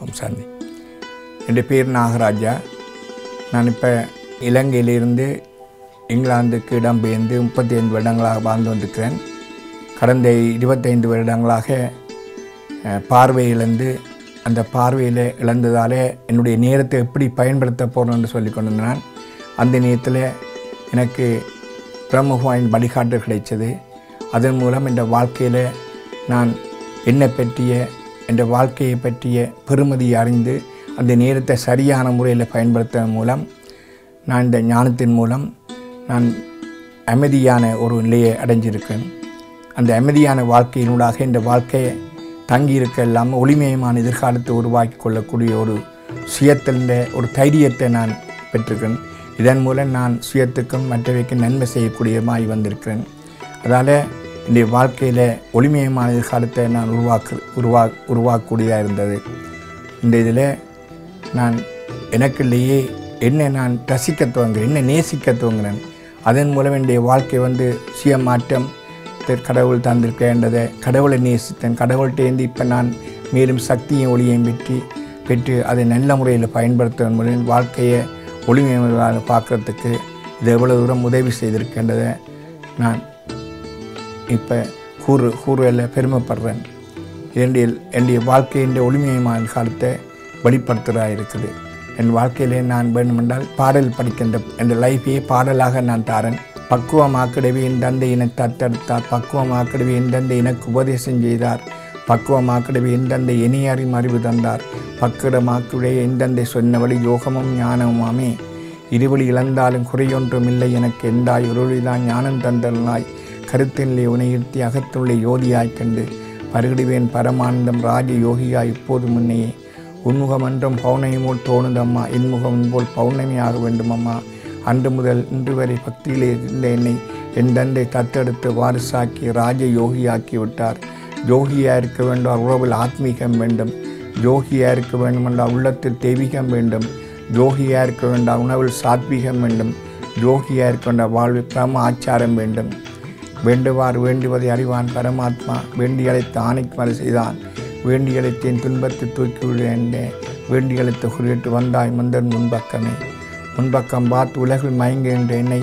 ஓம் சாந்தி என் பேர் நாகராஜா நான் இப்போ இலங்கையிலிருந்து இங்கிலாந்துக்கு இடம்பெயர்ந்து முப்பத்தி ஐந்து வருடங்களாக வாழ்ந்து வந்திருக்கிறேன் கடந்த இருபத்தைந்து வருடங்களாக அஹ், பார்வை இழந்து அந்த பார்வையில் இழந்ததால் என்னுடைய நேரத்தை எப்படி பயன்படுத்த போகிறேன்னு சொல்லி கொண்டிருந்தேன் அந்த நேரத்தில் எனக்கு பிரமுகமாயின் வழிகாட்டு கிடைச்சது அதன் மூலம் என் வாழ்க்கையில் நான் என்னை பற்றிய என் வாழ்க்கையை பற்றிய பெருமதியை அறிந்து அந்த நேரத்தை சரியான முறையில் பயன்படுத்துவதன் மூலம் நான் இந்த ஞானத்தின் மூலம் நான் அமைதியான ஒரு நிலையை அடைஞ்சிருக்கேன் அந்த அமைதியான வாழ்க்கையினூடாக இந்த வாழ்க்கையை தங்கியிருக்க இல்லாமல் ஒளிமயமான எதிர்காலத்தை உருவாக்கி கொள்ளக்கூடிய ஒரு சுயத்திൻ്റെ ஒரு தைரியத்தை நான் பெற்றிருக்கேன் இதன் மூலம் நான் சுயத்துக்கும் மற்றவைக்கும் நன்மை செய்யக்கூடியமாய் வந்திருக்கிறேன் அதால் இந்த வாழ்க்கையில் ஒளிமயமான எதிர்காலத்தை நான் உருவாக்கு உருவா உருவாக்கக்கூடியதாக இருந்தது இந்த இதில் நான் எனக்குள்ளேயே என்னை நான் ரசிக்க துவங்குறேன் என்னை நேசிக்க துவங்குறேன் அதன் மூலம் என்னுடைய வாழ்க்கை வந்து சுய மாற்றம் தெ- கடவுள் தந்திருக்கின்றதை கடவுளை நேசித்தேன் கடவுள்கிட்டேருந்து இப்போ நான் மேலும் சக்தியும் ஒளியையும் பெற்று பெற்று அதை நல்ல முறையில் பயன்படுத்துவதன் மூலம் என் வாழ்க்கையை ஒளிமயமாக பார்க்குறதுக்கு இது எவ்வளோ தூரம் உதவி செய்திருக்கின்றதை நான் இப்போ கூறு கூறுவில் பெருமைப்படுறேன் என்னுடைய என்னுடைய வாழ்க்கையின் ஒளிமயமான காலத்தை வெளிப்படுத்துகிறா இருக்குது என் வாழ்க்கையிலே நான் வேண்டுமென்றால் பாடல் படிக்கின்ற என் லைஃபையே பாடலாக நான் தாரேன் பக்குவமாக்கிடவே என் தந்தை என்னை தத்தெடுத்தார் பக்குவமாக்கிடவே என் தந்தை எனக்கு உபதேசம் செய்தார் பக்குவமாக்கிடவே என் தந்தை இனியறியும் அறிவு தந்தார் பக்குவமாக்கிடவே என் தந்தை சொன்ன வழி யோகமும் ஞானமுமாமே இருவழி இழந்தாலும் குறையொன்றும் இல்லை எனக்கு எந்தாய் ஒருவழிதான் ஞானம் தந்தனாய் கருத்திலே உனையிருத்தி அகத்துள்ளே யோதியாய்க் கண்டு பருகிடுவேன் பரமானந்தம் ராஜ யோகியாய் இப்போது முன்னையே உன்முகமன்றும் பௌர்ணமிமோல் தோணுதம்மா இன்முகம் போல் பௌர்ணமியாக வேண்டுமம்மா அன்று முதல் இன்று வரை பக்தியிலே இருந்த என்னை என் தந்தை தத்தெடுத்து வாரிசாக்கி ராஜ யோகியாக்கி விட்டார் யோகியாக இருக்க வேண்டும் உறவில் ஆத்மீகம் வேண்டும் யோகியாக இருக்க வேண்டுமென்றால் உள்ளத்தில் தெய்வீகம் வேண்டும் யோகியாக இருக்க வேண்டாம் உணவில் சாத்வீகம் வேண்டும் யோகியாக இருக்க வேண்டாம் வாழ்வில் பிரம ஆச்சாரம் வேண்டும் வேண்டுவார் வேண்டுவதை அறிவான் பரமாத்மா வேண்டி அழைத்த ஆணைக்கு மறு செய்தான் வேண்டி அழைத்தேன் துன்பத்தை தூக்கி விடுவேன் வேண்டி அழைத்த குறியிட்டு வந்தாய் மந்தன் முன்பக்கமே முன்பக்கம் பார்த்து உலகில் மயங்குகின்ற என்னை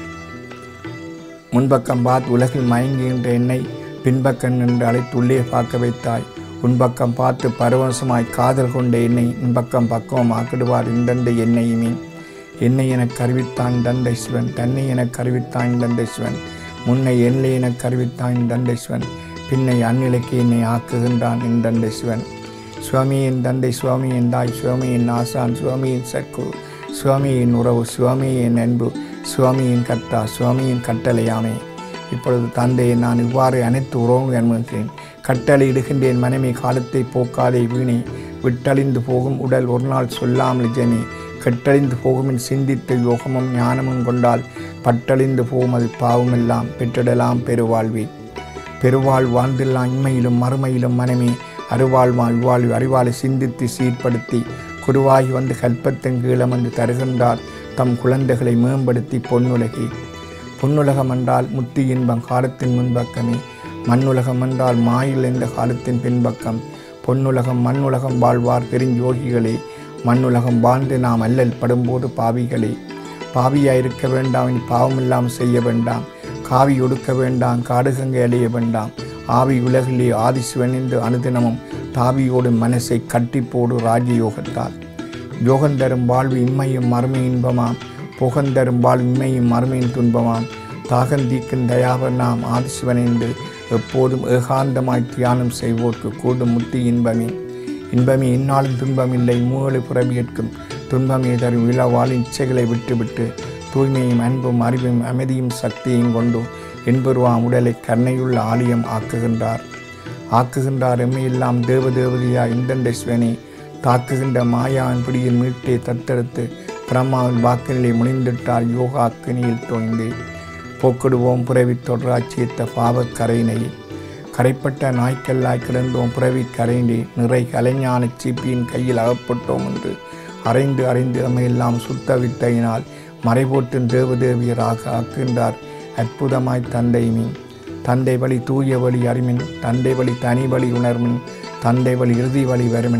முன்பக்கம் பார்த்து உலகில் மயங்குகின்ற என்னை பின்பக்கம் நின்று அழைத்து உள்ளே பார்க்க வைத்தாய் உன்பக்கம் பார்த்து பரவசமாய் காதல் கொண்ட என்னை முன்பக்கம் பக்குவம் ஆக்கிடுவார் இந்தந்த என்னையுமே என்னை எனக்கு அறிவித்தான் தந்தை சிவன் தன்னை எனக்கு அறிவித்தான் தந்தை சிவன் முன்னை என்னை எனக்கு அறிவித்தான் தந்தை சிவன் பின்னை அந்நிலைக்கு என்னை ஆக்குகின்றான் என் தந்தை சிவன் சுவாமியின் தந்தை சுவாமியின் தாய் சுவாமியின் ஆசான் சுவாமியின் சர்க்குரு சுவாமியின் உறவு சுவாமியின் அன்பு சுவாமியின் கர்த்தா சுவாமியின் கட்டளையாமே இப்பொழுது தந்தையை நான் இவ்வாறு அனைத்து உறவும் அனுமதிக்கிறேன் கட்டளையிடுகின்றேன் மனைவி காலத்தை போக்காதே வீணே விட்டழிந்து போகும் உடல் ஒரு நாள் சொல்லாமல் ஜனி கெட்டழிந்து போகுமின் சிந்தித்த யோகமும் ஞானமும் கொண்டால் பட்டழிந்து போகும் அது பாவமெல்லாம் பெற்றிடலாம் பெருவாழ்வே பெருவாழ் வாழ்ந்தெல்லாம் இன்மையிலும் மறுமையிலும் மனமே அருவாழ்வாழ் வாழ்வு அறிவாளை சிந்தித்து சீர்படுத்தி குருவாகி வந்து கல்பத்தின் கீழம் வந்து தருகின்றார் தம் குழந்தைகளை மேம்படுத்தி பொன்னுலகி பொன்னுலகம் என்றால் முத்தி இன்பம் காலத்தின் முன்பக்கமே மண்ணுலகம் என்றால் மாயில் என்ற காலத்தின் பின்பக்கம் பொன்னுலகம் மண்ணுலகம் வாழ்வார் பெருஞ்சோகிகளே மண்ணுலகம் வாழ்ந்து நாம் அல்லல் படும்போது பாவிகளே பாவியாய் இருக்க வேண்டாம் இனி பாவமில்லாமல் செய்ய வேண்டாம் காவி ஒடுக்க வேண்டாம் காடுகங்கை அழிய வேண்டாம் ஆவி உலகிலே ஆதிசிவன் என்று அனுதினமும் தாவியோடு மனசை கட்டி போடு ராஜயோகத்தால் யோகந்தரும் வாழ்வு இம்மையும் மறுமை இன்பமாம் புகந்தரும் வாழ்வு இம்மையும் மறுமையின் துன்பமாம் தாகந்தீக்கும் தயாவர் நாம் ஆதிசிவன் என்று எப்போதும் ஏகாந்தமாய் தியானம் செய்வோர்க்கு கூடும் முத்தி இன்பமே இன்பமே இந்நாளும் துன்பமில்லை மூவழி புறவியேற்கும் துன்பமே தரும் இளவாளின் இச்சைகளை விட்டுவிட்டு தூய்மையும் அன்பும் அறிவும் அமைதியும் சக்தியும் கொண்டு என்பருவாம் உடலை கருணையுள்ள ஆலயம் ஆக்குகின்றார் ஆக்குகின்றார் எம்மையெல்லாம் தேவ தேவதையா இந்தண்டேஸ்வனே தாக்குகின்ற மாயாவின் பிடியில் மீட்டே தத்தெடுத்து பிரம்மாவின் வாக்கினிலே முனிந்திட்டார் யோகா அக்கினியில் தோய்ந்து போக்கிடுவோம் புறவி தொடராட்சியத்த பாவக் கரையினை கரைப்பட்ட நாய்க்கல்லாய் கிடந்தோம் புறவி கரைந்தே நிறை கலைஞான சீப்பியின் கையில் அகப்பட்டோம் என்று அரைந்து அரைந்து அமையெல்லாம் சுத்த வித்தையினால் மறைபோட்டும் தேவதேவியராக ஆக்கின்றார் அற்புதமாய் தந்தை மீன் தந்தை வழி தூய வழி அறிமின் தந்தை வழி தனி வழி உணர்மின் தந்தை வழி இறுதி வழி வருமின்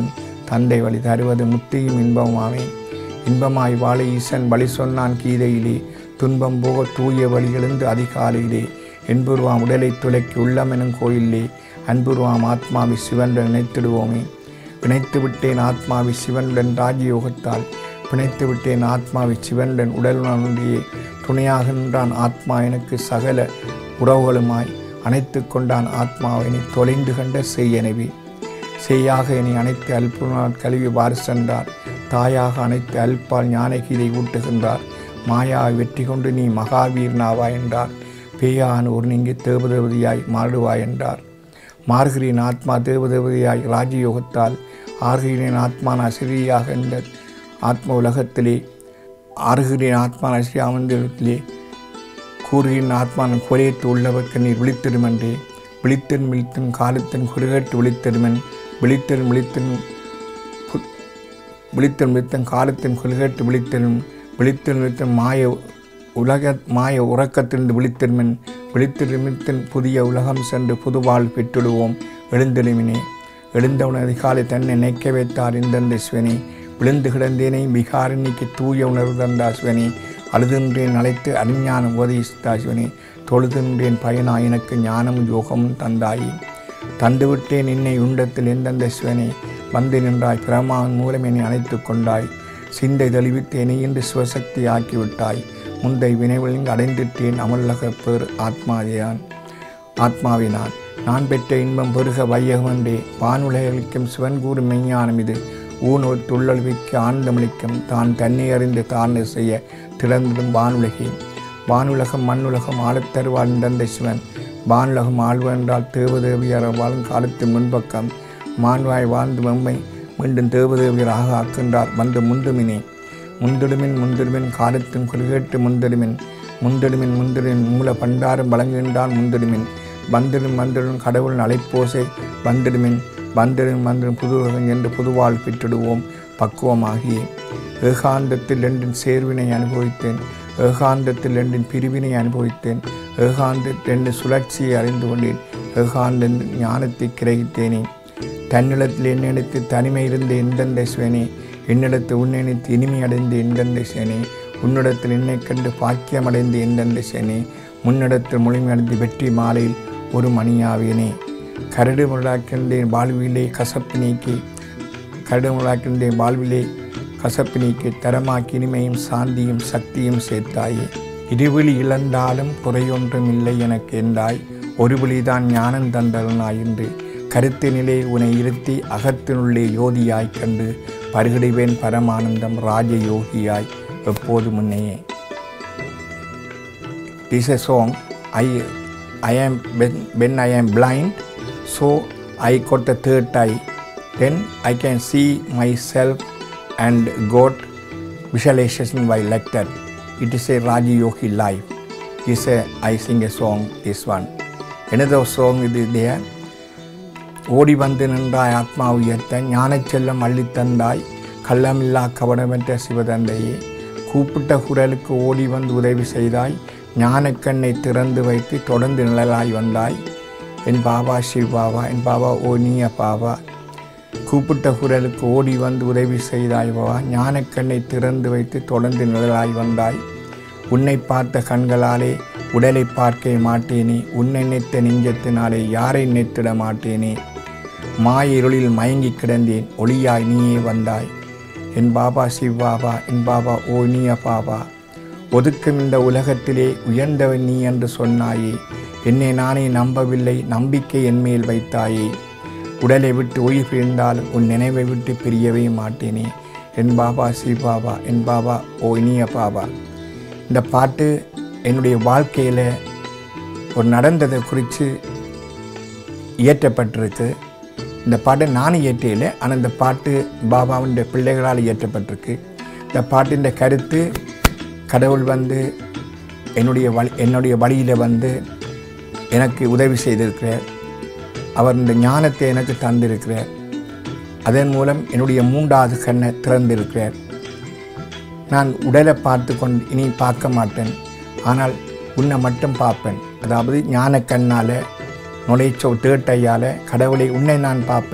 தந்தை வழி தருவது முத்தியும் இன்பமாமே இன்பமாய் வாழ ஈசன் வழி சொன்னான் கீதையிலே துன்பம் போக தூய வழியிலிருந்து அதிகாலையிலே என்புருவாம் உடலை துளைக்கி உள்ளமெனும் கோயிலே அன்புருவாம் ஆத்மாவை சிவன் நினைத்திடுவோமே பிணைத்து விட்டேன் ஆத்மாவை சிவனுடன் ராஜயோகத்தால் பிணைத்து விட்டேன் ஆத்மாவை சிவனுடன் உடலுடனே துணையாக நின்றான் ஆத்மா எனக்கு சகல உறவுகளுமாய் அணைத்து கொண்டான் ஆத்மாவை நீ தொலைந்து கண்ட செய்யனவே செய்யாக இனி அனைத்து அல்புனால் கழுவி வாறு சென்றார் தாயாக அனைத்து அல்பால் ஞானகீதை ஊட்டுகின்றார் மாயா வெற்றி கொண்டு நீ மகாவீர்னாவா என்றார் பேயான் ஒரு நீங்கி தேவதேவதியாய் மாறுவாய் என்றார் மார்கரியின் ஆத்மா தேவதேவதையாய் ராஜயோகத்தால் ஆர்கிரின் ஆத்மா நசிரியாக என்ற ஆத்ம உலகத்திலே ஆறுகிரின் ஆத்மா நசிரி அமர்ந்திடத்திலே கூறுகின் ஆத்மான கொலையத்து உள்ளவர்க்கு நீர் விழித்திருமென்றே விழித்தன் விழித்தன் காலத்தின் குறுகட்டு விழித்திருமன் விழித்தன் விழித்தன் கு- விழித்தன் விழித்தன் காலத்தின் குறுகட்டு விழித்தனும் விழித்தன் விழித்தன் மாய உலக மாய உறக்கத்திலிருந்து விழித்திருமன் விழித்திருமித்தன் புதிய உலகம் சென்று புதுவாழ் பெற்றுடுவோம் எழுந்தெழுமினே எழுந்தவுடன் அதிகாலை தன்னை நினைக்க வைத்தார் இந்தந்த சிவனே விழுந்து கிடந்தேனை விகாரி நீக்கி தூய உணர்வு தந்தா சிவனே அழுதுன்றேன் அழைத்து அறிஞானம் உபதேசித்தா சிவனே தொழுதுன்றேன் பயனா எனக்கு ஞானமும் யோகமும் தந்தாயே தந்துவிட்டேன் என்னை உண்டத்தில் எந்தெந்த சிவனே வந்து நின்றாய் பிரமாவின் மூலம் என்னை அணைத்துக் கொண்டாய் சிந்தை தெளிவித்து என்னை இன்று சிவசக்தி ஆக்கிவிட்டாய் முந்தை வினைவிலிங்கு அடைந்திட்டேன் அமல்லக பேர் ஆத்மாதியான் ஆத்மாவினான் நான் பெற்ற இன்பம் பெருக வையகமன்றே வானுலகிக்கும் சிவன் கூறும் மெய்ஞானம் இது ஊனோர் துள்ளல்விக்கு ஆனந்தமளிக்கும் தான் தன்னை அறிந்து தான் செய்ய திறந்திடும் வானுலகே வானுலகம் மண்ணுலகம் ஆளத் தருவாள் தந்தை சிவன் வானுலகம் ஆழ்வென்றால் தேவதேவியர் வாழும் காலத்தின் முன்பக்கம் மான்வாய் வாழ்ந்து வெம்மை மீண்டும் தேவதேவியராக ஆக்கின்றார் வந்து முந்துமினே முந்திடுமின் முந்திடுமின் காலத்தின் கொள்கேட்டு முந்திடுமின் முந்திடுமின் முந்திரின் மூல பண்டாரம் வழங்குகின்றான் முந்திடுமின் வந்திடும் வந்திடும் கடவுள் அழைப்போசை வந்திடுமின் வந்திடும் வந்திடும் புதுவகம் என்று புதுவாழ் பெற்றிடுவோம் பக்குவமாகி ஏகாந்தத்தில் ரெண்டின் சேர்வினை அனுபவித்தேன் ஏகாந்தத்தில் ரெண்டின் பிரிவினை அனுபவித்தேன் ஏகாந்தத்தில் ரெண்டு சுழற்சியை அறிந்து கொண்டேன் ஏகாந்த ஞானத்தை கிரகித்தேனே தன்னிடத்தில் என்னிடத்து தனிமை இருந்த எந்தெந்த சிவனே என்னிடத்து உன்னிடத்து இனிமை அடைந்த எந்தெந்த சேனே உன்னிடத்தில் என்னை கண்டு பாக்கியம் அடைந்த எந்தெந்த சேனே முன்னிடத்தில் முழுமையடைந்து வெற்றி மாலையில் ஒரு மணியாவேனே கரடு முழாக்கின்றேன் வாழ்விலே கசப்பு நீக்கி கரடு முழாக்கின்றேன் வாழ்விலே கசப்பு நீக்கி தரமாக்கி இனிமையும் சாந்தியும் சக்தியும் சேர்த்தாயே இருவிழி இழந்தாலும் குறையொன்றும் இல்லை எனக்கு என்றாய் ஒரு விழிதான் ஞானம் தந்தருனாய் என்று கருத்தினிலே உனை இருத்தி அகத்தினுள்ளே யோதியாய் கண்டு பருகிடுவேன் பரமானந்தம் ராஜயோகியாய் எப்போது முன்னையே This is a song. I, I am when, when I am blind, so I got the third eye. Then I can see myself and got visualization by like that. It is a Raja Yogi life. This a, I sing a song. This one. Another song is there. ஓடி வந்து நின்றாய் ஆத்மா உயர்த்த ஞானச் செல்லம் அள்ளித் தந்தாய் கள்ளமில்லா கவனமற்ற சிவதந்தையே கூப்பிட்ட குரலுக்கு ஓடி வந்து உதவி செய்தாய் ஞானக்கண்ணை திறந்து வைத்து தொடர்ந்து நிழலாய் வந்தாய் என் பாபா சிவ் பாபா என் பாபா ஓ நீய பாபா கூப்பிட்ட குரலுக்கு ஓடி வந்து உதவி செய்தாய் பாபா ஞானக்கண்ணை திறந்து வைத்து தொடர்ந்து நிழலாய் வந்தாய் உன்னை பார்த்த கண்களாலே உடலை பார்க்க மாட்டேனே உன்னை நினைத்த நெஞ்சத்தினாலே யாரை நினைத்திட மாட்டேனே மாய இருளில் மயங்கி கிடந்தேன் ஒளியாய் நீயே வந்தாய் என் பாபா சிவ் பாபா என் பாபா ஓ நீய பாபா ஒதுக்கும் இந்த உலகத்திலே உயர்ந்தவன் நீ என்று சொன்னாயே என்னை நானே நம்பவில்லை நம்பிக்கை என் மேல் வைத்தாயே உடலை விட்டு உயிர் பிரிந்தாலும் உன் நினைவை விட்டு பிரியவே மாட்டேனே என் பாபா சிவ் பாபா என் பாபா ஓ இனிய பாபா இந்த பாட்டு என்னுடைய வாழ்க்கையில் ஒரு நடந்ததை குறித்து இயற்றப்பட்டிருக்கு இந்த பாட்டை நானும் இயற்றியில்லை ஆனால் இந்த பாட்டு பாபாவுடைய பிள்ளைகளால் இயற்றப்பட்டிருக்கு இந்த பாட்டின் கருத்து கடவுள் வந்து என்னுடைய வழி என்னுடைய வழியில் வந்து எனக்கு உதவி செய்திருக்கிறார் அவர் இந்த ஞானத்தை எனக்கு தந்திருக்கிறார் அதன் மூலம் என்னுடைய மூன்றாவது கண்ணை திறந்திருக்கிறார் நான் உடலை பார்த்து கொண்டு இனி பார்க்க மாட்டேன் ஆனால் உன்னை மட்டும் பார்ப்பேன் அதாவது ஞான கண்ணால் நுழைச்சோ தேட்டையால் கடவுளை உன்னை நான் பார்ப்பேன்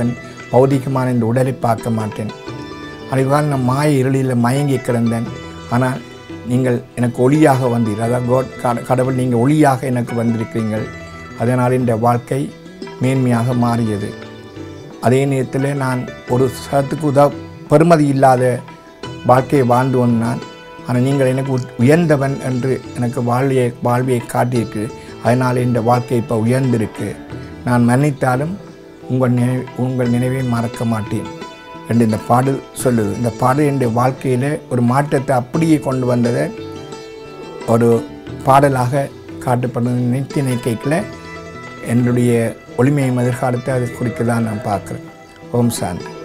பௌதிகமான இந்த உடலை பார்க்க மாட்டேன் அதுதான் நான் மாய இருளில் மயங்கி கிடந்தேன் ஆனால் நீங்கள் எனக்கு ஒளியாக வந்தீர் அதாவது God கட- கடவுள் நீங்கள் ஒளியாக எனக்கு வந்திருக்கிறீர்கள் அதனால் இந்த வாழ்க்கை மேன்மையாக மாறியது அதே நேரத்தில் நான் ஒரு சத்துக்கு உத பெருமதி இல்லாத வாழ்க்கையை வாழ்ந்து வந்தான் ஆனால் நீங்கள் எனக்கு உத்- உயர்ந்தவன் என்று எனக்கு வாழ்வியை வாழ்வியை காட்டியிருக்கு அதனால் இந்த வாழ்க்கை இப்போ உயர்ந்திருக்கு நான் மன்னித்தாலும் உங்கள் நினைவு உங்கள் நினைவை மறக்க மாட்டேன் என்று இந்த பாடல் சொல்லுது இந்த பாடல் என்னுடைய வாழ்க்கையில் ஒரு மாற்றத்தை அப்படியே கொண்டு வந்ததை ஒரு பாடலாக காட்டப்படுறது நினைத்து நினைக்கையில் என்னுடைய ஒளிமையை எதிர்காலத்தை அது குறிக்க தான் நான் பார்க்குறேன் ஓம் சாந்தி